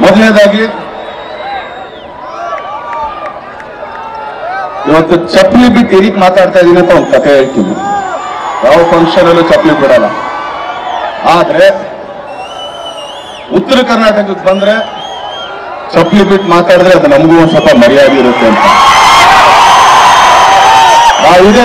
ಮೊದಲನೇದಾಗಿ ಇವತ್ತು ಚಪ್ಪಲಿ ಬಿಟ್ಟು ಎದಕ್ ಮಾತಾಡ್ತಾ ಇದೀನಿ ಅಂತ ಒಂದು ಕಥೆ ಹೇಳ್ತೀನಿ ಯಾವ ಫಂಕ್ಷನ್ ಅಲ್ಲೂ ಚಪ್ಪಲಿ ಬಿಡಲ್ಲ ಆದ್ರೆ ಉತ್ತರ ಕರ್ನಾಟಕಕ್ಕೆ ಬಂದ್ರೆ ಚಪ್ಪಲಿ ಬಿಟ್ಟು ಮಾತಾಡಿದ್ರೆ ಅದು ನಮಗೂ ಒಂದ್ ಸ್ವಲ್ಪ ಮರ್ಯಾದೆ ಇರುತ್ತೆ ಅಂತ ಆ ಇದೆ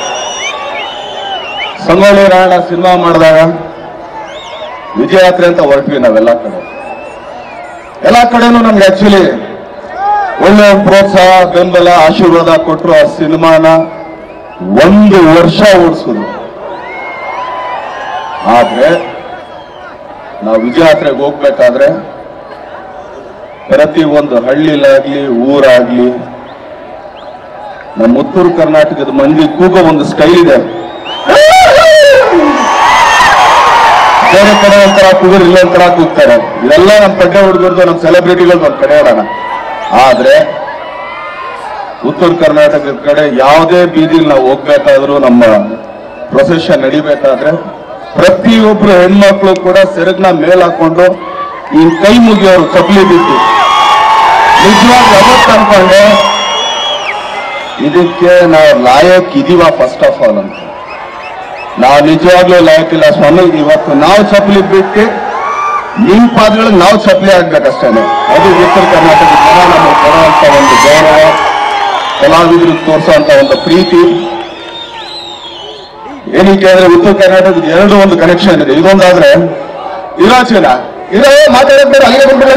ಸಂಗೊಳ್ಳಿ ರಾಯಣ್ಣ ಸಿನಿಮಾ ಮಾಡಿದಾಗ ವಿಜಯಯಾತ್ರೆ ಅಂತ ಹೊರಟ್ವಿ ನಾವೆಲ್ಲ ಕಡೆ ಎಲ್ಲ ಕಡೆನೂ ನಮ್ಗೆ ಆಕ್ಚುಲಿ ಒಳ್ಳೆ ಪ್ರೋತ್ಸಾಹ ಬೆಂಬಲ ಆಶೀರ್ವಾದ ಕೊಟ್ಟರು ಆ ಸಿನಿಮಾನ ಒಂದು ವರ್ಷ ಓಡಿಸಿದ್ರು ಆದ್ರೆ ನಾವು ವಿಜಯಯಾತ್ರೆಗೆ ಹೋಗ್ಬೇಕಾದ್ರೆ ಪ್ರತಿ ಒಂದು ಹಳ್ಳಿಲಾಗ್ಲಿ ಊರಾಗ್ಲಿ ನಮ್ಮ ಉತ್ತರ ಕರ್ನಾಟಕದ ಮಂದಿ ಕೂಗೋ ಒಂದು ಸ್ಟೈಲ್ ಇದೆ ಬೇರೆ ಕಡೆ ಒಂಥರ ಕೂಗರು ಇಲ್ಲೊಂಥರ ಕೂಗ್ತಾರೆ ಇದೆಲ್ಲ ನಮ್ಮ ಕಡೆ ಹುಡುಗರ್ದು ನಮ್ಮ ಸೆಲೆಬ್ರಿಟಿಗಳು ಒಂದು ಕಡೆ ಇಡೋಣ ಆದ್ರೆ ಉತ್ತರ ಕರ್ನಾಟಕದ ಕಡೆ ಯಾವುದೇ ಬೀದಿಲಿ ನಾವು ಹೋಗ್ಬೇಕಾದ್ರೂ ನಮ್ಮ ಪ್ರೊಸೆಷನ್ ನಡಿಬೇಕಾದ್ರೆ ಪ್ರತಿಯೊಬ್ರು ಹೆಣ್ಮಕ್ಳು ಕೂಡ ಸೆರಗ್ನ ಮೇಲ್ ಹಾಕೊಂಡು ಈ ಕೈ ಮುಗಿಯೋರು ಚಪ್ಪಲಿ ಬಿದ್ದು ನಿಜವಾಗಿ ಅವತ್ತು ಅನ್ಕೊಂಡೆ ಇದಕ್ಕೆ ನಾವು ಲಾಯಕ್ ಇದೀವ ಫಸ್ಟ್ ಆಫ್ ಆಲ್ ಅಂತ ನಾವು ನಿಜವಾಗ್ಲೂ ಲಾಯಕ್ ಇಲ್ಲ ಸ್ವಾಮಿ ಇವತ್ತು ನಾವು ಚಪ್ಪಲಿ ಬಿಟ್ಟು ನಿಮ್ ಪಾದಗಳಿಗೆ ನಾವು ಚಪ್ಪಲಿ ಆಗ್ಬೇಕಷ್ಟೇನೆ ಅದು ಉತ್ತರ ಕರ್ನಾಟಕದ ಜನ ನಮಗೆ ಕೊಡುವಂತ ಒಂದು ಗೌರವ ಕಲಾವಿದರಿಗೆ ತೋರಿಸುವಂತ ಒಂದು ಪ್ರೀತಿ ಏನಕ್ಕೆ ಅಂದ್ರೆ ಉತ್ತರ ಕರ್ನಾಟಕದ ಎರಡು ಒಂದು ಕನೆಕ್ಷನ್ ಇದೆ ಇದೊಂದಾದ್ರೆ ಇರಾಚನ ಇರೋ ಮಾತಾಡಕ್ ಬೇಡ ಅಲ್ಲಿಗೆ ಬಂದ್ಬಿಡೋಣ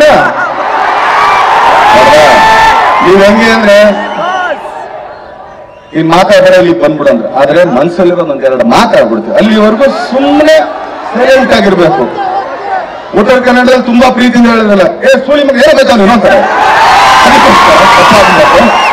ನೀವ್ ಹೆಂಗೆ ಅಂದ್ರೆ ಈ ಮಾತಾಡ್ಬೇಡ ಇಲ್ಲಿ ಬಂದ್ಬಿಡಂದ್ರೆ ಆದ್ರೆ ಮನ್ಸಲ್ಲಿರೋ ಒಂದೆರಡು ಮಾತಾಡ್ಬಿಡ್ತೀವಿ ಅಲ್ಲಿವರೆಗೂ ಸುಮ್ಮನೆ ಸೈಲೆಂಟ್ ಆಗಿರ್ಬೇಕು ಉತ್ತರ ಕನ್ನಡದಲ್ಲಿ ತುಂಬಾ ಪ್ರೀತಿಯಿಂದ ಹೇಳಿದ್ರಲ್ಲ ಏ ಸುಳಿ ಮಗ ಏನೋ ಬೇಕಾದ್ರೆ ಅಂತಾರೆ ಅದಕ್ಕೋಸ್ಕರ ತಪ್ಪಾಗ್ಬಿಡುತ್ತೆ.